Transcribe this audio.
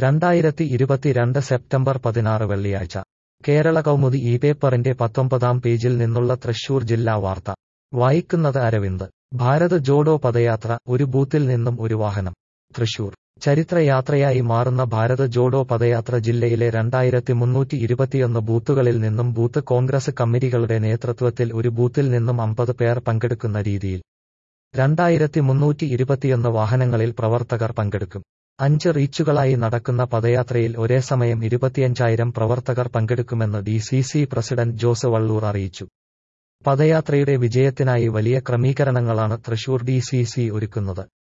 രണ്ടായിരത്തി ഇരുപത്തിരണ്ട് സെപ്റ്റംബർ പതിനാറ് വെള്ളിയാഴ്ച കേരള കൗമുദി ഈ പേപ്പറിന്റെ പത്തൊമ്പതാം പേജിൽ നിന്നുള്ള തൃശൂർ ജില്ലാ വാർത്ത വായിക്കുന്നത് അരവിന്ദ് ഭാരത് ജോഡോ പദയാത്ര ഒരു ബൂത്തിൽ നിന്നും ഒരു വാഹനം തൃശൂർ ചരിത്രയാത്രയായി മാറുന്ന ഭാരത് ജോഡോ പദയാത്ര ജില്ലയിലെ രണ്ടായിരത്തി മുന്നൂറ്റി ഇരുപത്തിയൊന്ന് ബൂത്തുകളിൽ നിന്നും ബൂത്ത് കോൺഗ്രസ് കമ്മിറ്റികളുടെ നേതൃത്വത്തിൽ ഒരു ബൂത്തിൽ നിന്നും അമ്പത് പേർ പങ്കെടുക്കുന്ന രീതിയിൽ രണ്ടായിരത്തി മുന്നൂറ്റി ഇരുപത്തിയൊന്ന് വാഹനങ്ങളിൽ പ്രവർത്തകർ പങ്കെടുക്കും അഞ്ച് റീച്ചുകളായി നടക്കുന്ന പദയാത്രയിൽ ഒരേ സമയം ഇരുപത്തിയഞ്ചായിരം പ്രവർത്തകർ പങ്കെടുക്കുമെന്ന് D C C president Jose Valloor അറിയിച്ചു പദയാത്രയുടെ വിജയത്തിനായി വലിയ ക്രമീകരണങ്ങളാണ് തൃശൂർ ഡി സി സി ഒരുക്കുന്നത്